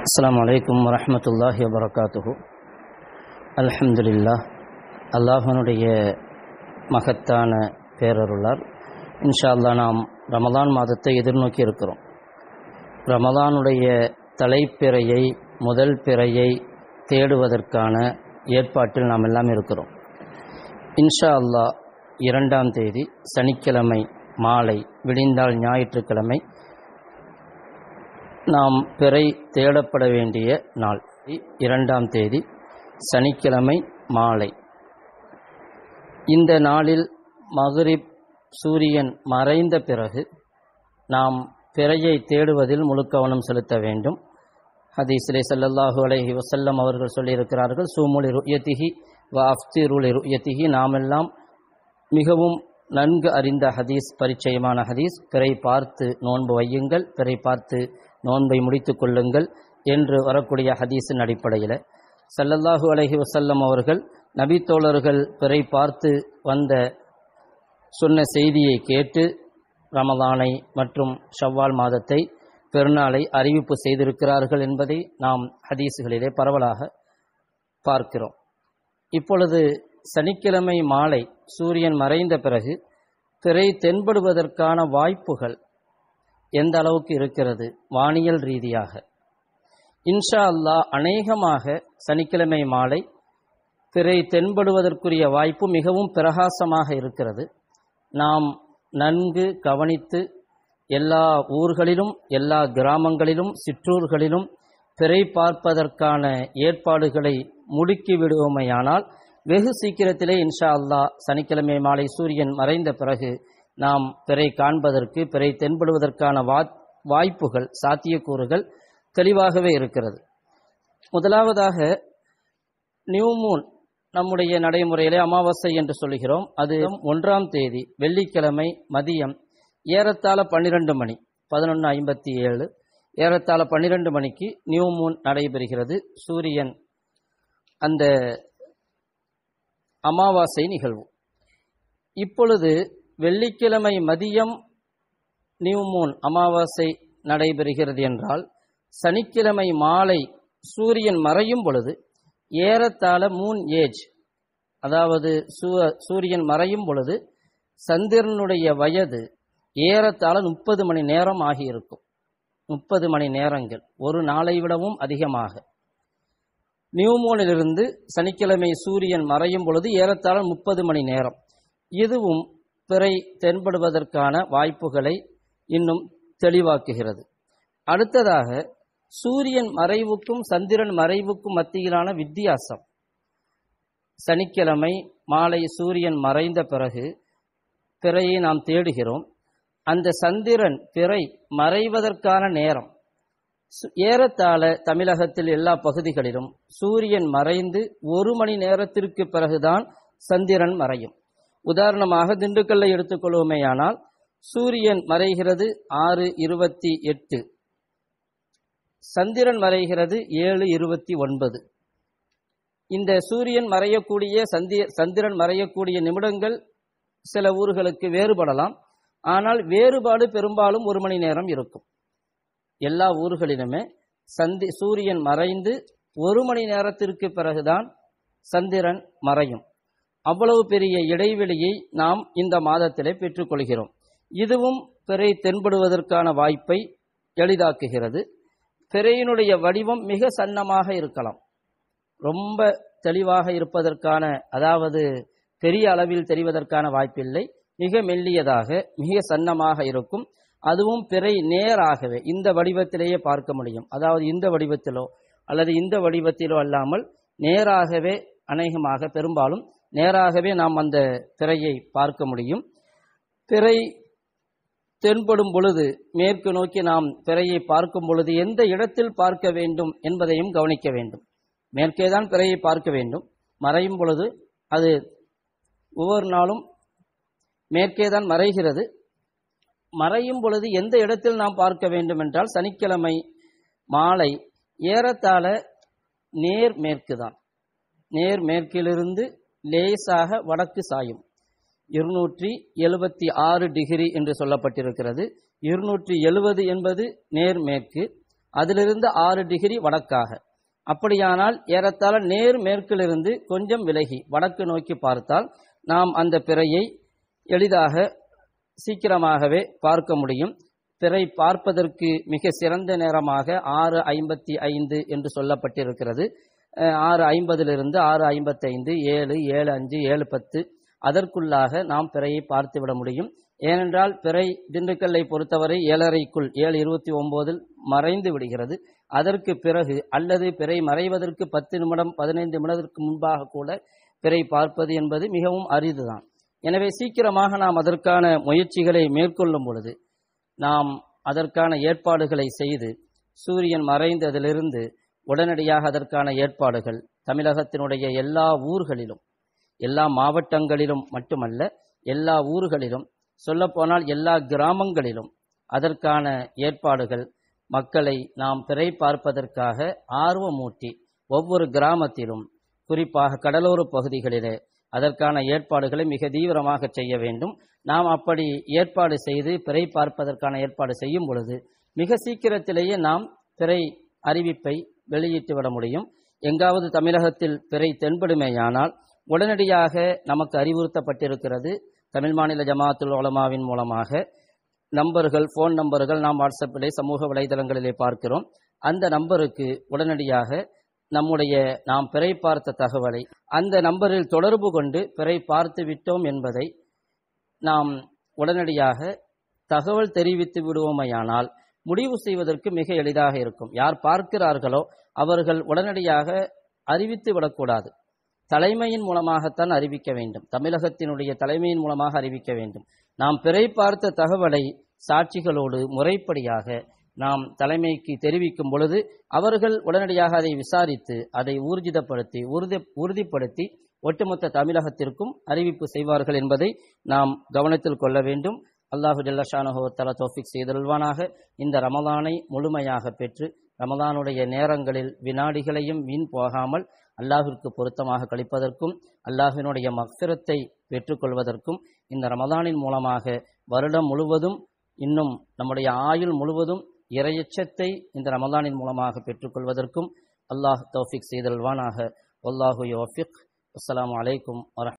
அஸ்ஸலாமு அலைக்கும் வரஹ்மத்துல்லாஹி வபரகாத்துஹு அல்ஹம்துலில்லாஹ் அல்லாஹனுடைய மகத்தான பேரருளால் இன்ஷா அல்லாஹ் நாம் ரமதான் மாதத்தை எதிர்நோக்கி இருக்கிறோம் ரமதானுடைய தலைப்பிறையை முதல் பிறையை தேடுவதற்கான ஏற்பாட்டில் நாம் எல்லாம் இருக்கிறோம் இன்ஷா அல்லாஹ் இரண்டாம் தேதி சனிக்கிழமை மாலை விடிந்தால் ஞாயிற்றுக்கிழமை நாம் பிறை தேடப்பட வேண்டிய நாள் இரண்டாம் தேதி சனிக்கிழமை மாலை இந்த நாளில் மகரிப் சூரியன் மறைந்த பிறகு நாம் பிறையை தேடுவதில் முழு கவனம் செலுத்த வேண்டும் ஹதீஸ்லே ஸல்லல்லாஹு அலைஹி வஸல்லம் அவர்கள் சொல்லியிருக்கிறார்கள் சூமுலி ருயத்திஹி வ அஃப்திருலி ருயத்திஹி நாமெல்லாம் மிகவும் நன்கு அறிந்த ஹதீஸ் பரிச்சயமான ஹதீஸ் பிறை பார்த்து நோன்பு வையுங்கள் பிறை பார்த்து நோன்பை முடித்துக் கொள்ளுங்கள் என்று வரக்கூடிய ஹதீஸின் அடிப்படையில் ஸல்லல்லாஹு அலைஹி வஸல்லம் அவர்கள் நபி தோழர்கள் பிறை பார்த்து வந்த சொன்ன செய்தியை கேட்டு ரமதானை மற்றும் ஷவ்வால் மாதத்தை பெருநாளை அறிவிப்பு செய்திருக்கிறார்கள் என்பதை நாம் ஹதீஸுகளிலே பரவலாக பார்க்கிறோம் இப்பொழுது சனிக்கிழமை மாலை சூரியன் மறைந்த பிறகு திரை தென்படுவதற்கான வாய்ப்புகள் எந்த அளவுக்கு இருக்கிறது வானியல் ரீதியாக இன்ஷா அல்லாஹ் அநேகமாக சனிக்கிழமை மாலை திரை தென்படுவதற்குரிய வாய்ப்பு மிகவும் பிரகாசமாக இருக்கிறது நாம் நன்கு கவனித்து எல்லா ஊர்களிலும் எல்லா கிராமங்களிலும் சிற்றூர்களிலும் பிறை பார்ப்பதற்கான ஏற்பாடுகளை முடுக்கி விடுவோமையானால் வெகு சீக்கிரத்திலே இன்ஷா அல்லாஹ் சனிக்கிழமை மாலை சூரியன் மறைந்த பிறகு நாம் பிறை காண்பதற்கு பிறை தென்படுவதற்கான வா வாய்ப்புகள் சாத்தியக்கூறுகள் தெளிவாகவே இருக்கிறது முதலாவதாக நியூமூன் நம்முடைய நடைமுறையிலே அமாவாசை என்று சொல்கிறோம் அது ஒன்றாம் தேதி வெள்ளிக்கிழமை மதியம் ஏறத்தாழ பன்னிரண்டு மணி பதினொன்று ஐம்பத்தி ஏழு ஏறத்தாழ பன்னிரண்டு மணிக்கு நியூ மூன் நடைபெறுகிறது சூரியன் அந்த அமாவாசை நிகழ்வு இப்பொழுது வெள்ளிக்கிழமை மதியம் நியூ மூன் அமாவாசை நடைபெறுகிறது என்றால் சனிக்கிழமை மாலை சூரியன் மறையும் பொழுது ஏறத்தாழ மூன் ஏஜ் அதாவது சூரியன் மறையும் பொழுது சந்திரனுடைய வயது ஏறத்தாழ முப்பது மணி நேரம் ஆகியிருக்கும் முப்பது மணி நேரங்கள் ஒரு நாளை விடவும் அதிகமாக நியூமோனிலிருந்து சனிக்கிழமை சூரியன் மறையும் பொழுது ஏறத்தாழ முப்பது மணி நேரம் இதுவும் பிறை தென்படுவதற்கான வாய்ப்புகளை இன்னும் தெளிவாக்குகிறது அடுத்ததாக சூரியன் மறைவுக்கும் சந்திரன் மறைவுக்கும் மத்தியிலான வித்தியாசம் சனிக்கிழமை மாலை சூரியன் மறைந்த பிறகு பிறையை நாம் தேடுகிறோம் அந்த சந்திரன் பிறை மறைவதற்கான நேரம் ஏறத்தாழ தமிழகத்தில் எல்லா பகுதிகளிலும் சூரியன் மறைந்து ஒரு மணி நேரத்திற்கு பிறகுதான் சந்திரன் மறையும் உதாரணமாக திண்டுக்கல்லை எடுத்துக்கொள்வோமேயானால் சூரியன் மறைகிறது ஆறு இருபத்தி எட்டு சந்திரன் மறைகிறது ஏழு இருபத்தி ஒன்பது இந்த சூரியன் மறையக்கூடிய சந்திய சந்திரன் மறையக்கூடிய நிமிடங்கள் சில ஊர்களுக்கு வேறுபடலாம் ஆனால் வேறுபாடு பெரும்பாலும் ஒரு மணி நேரம் இருக்கும் எல்லா ஊர்களிலுமே சந்தி சூரியன் மறைந்து ஒரு மணி நேரத்திற்கு பிறகுதான் சந்திரன் மறையும் அவ்வளவு பெரிய இடைவெளியை நாம் இந்த மாதத்திலே பெற்றுக்கொள்கிறோம் இதுவும் பிறை தென்படுவதற்கான வாய்ப்பை எளிதாக்குகிறது பிறையினுடைய வடிவம் மிக சன்னமாக இருக்கலாம் ரொம்ப தெளிவாக இருப்பதற்கான அதாவது பெரிய அளவில் தெரிவதற்கான வாய்ப்பில்லை மிக மெல்லியதாக மிக சன்னமாக இருக்கும் அதுவும் பிறை நேராகவே இந்த வடிவத்திலேயே பார்க்க முடியும் அதாவது இந்த வடிவத்திலோ அல்லது இந்த வடிவத்திலோ அல்லாமல் நேராகவே அநேகமாக பெரும்பாலும் நேராகவே நாம் அந்த பிறையை பார்க்க முடியும் பிறை தென்படும் பொழுது மேற்கு நோக்கி நாம் பிறையை பார்க்கும் பொழுது எந்த இடத்தில் பார்க்க வேண்டும் என்பதையும் கவனிக்க வேண்டும் மேற்கே தான் பிறையை பார்க்க வேண்டும் மறையும் பொழுது அது ஒவ்வொரு நாளும் மேற்கே தான் மறைகிறது மறையும் பொழுது எந்த இடத்தில் நாம் பார்க்க வேண்டும் என்றால் சனிக்கிழமை மாலை ஏறத்தாழ நேர் மேற்கு தான் நேர் மேற்கிலிருந்து லேசாக வடக்கு சாயும் இருநூற்றி எழுபத்தி ஆறு டிகிரி என்று சொல்லப்பட்டிருக்கிறது இருநூற்றி எழுபது என்பது நேர்மேற்கு அதிலிருந்து ஆறு டிகிரி வடக்காக அப்படியானால் ஏறத்தாழ நேர் மேற்கிலிருந்து கொஞ்சம் விலகி வடக்கு நோக்கி பார்த்தால் நாம் அந்த பிறையை எளிதாக சீக்கிரமாகவே பார்க்க முடியும் பிறை பார்ப்பதற்கு மிக சிறந்த நேரமாக ஆறு ஐம்பத்தி ஐந்து என்று சொல்லப்பட்டிருக்கிறது அஹ், ஆறு ஐம்பதிலிருந்து ஆறு ஐம்பத்தைந்து ஏழு ஏழு அஞ்சு ஏழு பத்து அதற்குள்ளாக நாம் பிறையை பார்த்து விட முடியும் ஏனென்றால் பிறை திண்டுக்கல்லை பொறுத்தவரை ஏழரைக்குள் ஏழு இருபத்தி ஒன்பதில் மறைந்து விடுகிறது அதற்கு பிறகு அல்லது பிறை மறைவதற்கு பத்து நிமிடம் பதினைந்து நிமிடத்திற்கு முன்பாக கூட பிறை பார்ப்பது என்பது மிகவும் அரிதுதான் எனவே சீக்கிரமாக நாம் அதற்கான முயற்சிகளை மேற்கொள்ளும் பொழுது நாம் அதற்கான ஏற்பாடுகளை செய்து சூரியன் மறைந்ததிலிருந்து உடனடியாக அதற்கான ஏற்பாடுகள் தமிழகத்தினுடைய எல்லா ஊர்களிலும் எல்லா மாவட்டங்களிலும் மட்டுமல்ல எல்லா ஊர்களிலும் சொல்லப்போனால் எல்லா கிராமங்களிலும் அதற்கான ஏற்பாடுகள் மக்களை நாம் பிறை பார்ப்பதற்காக ஆர்வமூட்டி ஒவ்வொரு கிராமத்திலும் குறிப்பாக கடலோர பகுதிகளிலே அதற்கான ஏற்பாடுகளை மிக தீவிரமாக செய்ய வேண்டும் நாம் அப்படி ஏற்பாடு செய்து பிறை பார்ப்பதற்கான ஏற்பாடு செய்யும் பொழுது மிக சீக்கிரத்திலேயே நாம் பிறை அறிவிப்பை வெளியிட்டு விட முடியும் எங்காவது தமிழகத்தில் பிறை தென்படுமேயானால் உடனடியாக நமக்கு அறிவுறுத்தப்பட்டிருக்கிறது தமிழ் மாநில ஜமாத்துல் உலமாவின் மூலமாக நம்பர்கள் ஃபோன் நம்பர்கள் நாம் வாட்ஸ்அப்பிலே சமூக வலைதளங்களிலே பார்க்கிறோம் அந்த நம்பருக்கு உடனடியாக நம்முடைய நாம் பிறை பார்த்த தகவலை அந்த நம்பரில் தொடர்பு கொண்டு பிறை பார்த்து விட்டோம் என்பதை நாம் உடனடியாக தகவல் தெரிவித்து விடுவோமையானால் முடிவு செய்வதற்கு மிக எளிதாக இருக்கும் யார் பார்க்கிறார்களோ அவர்கள் உடனடியாக அறிவித்து விடக்கூடாது தலைமையின் மூலமாகத்தான் அறிவிக்க வேண்டும் தமிழகத்தினுடைய தலைமையின் மூலமாக அறிவிக்க வேண்டும் நாம் பிறை பார்த்த தகவலை சாட்சிகளோடு முறைப்படியாக நாம் தலைமைக்கு தெரிவிக்கும் பொழுது அவர்கள் உடனடியாக அதை விசாரித்து அதை ஊர்ஜிதப்படுத்தி உறுதி உறுதிப்படுத்தி ஒட்டுமொத்த தமிழகத்திற்கும் அறிவிப்பு செய்வார்கள் என்பதை நாம் கவனத்தில் கொள்ள வேண்டும் அல்லாஹு ஜல்லஷானஹோ தல தோஃபிக் செய்தல்வானாக இந்த ரமலானை முழுமையாக பெற்று ரமலானுடைய நேரங்களில் வினாடிகளையும் வீண் போகாமல் அல்லாஹிற்கு பொருத்தமாக கழிப்பதற்கும் அல்லாஹினுடைய மக்சிரத்தை பெற்றுக்கொள்வதற்கும் இந்த ரமலானின் மூலமாக வருடம் முழுவதும் இன்னும் நம்முடைய ஆயுள் முழுவதும் இரையச்சத்தை இந்த ரமலானின் மூலமாக பெற்றுக்கொள்வதற்கும் அல்லாஹ் தௌஃபிக் செய்தல்வானாக அல்லாஹு யோஃபிக் அஸ்ஸலாமு அலைக்கும் வரஹ்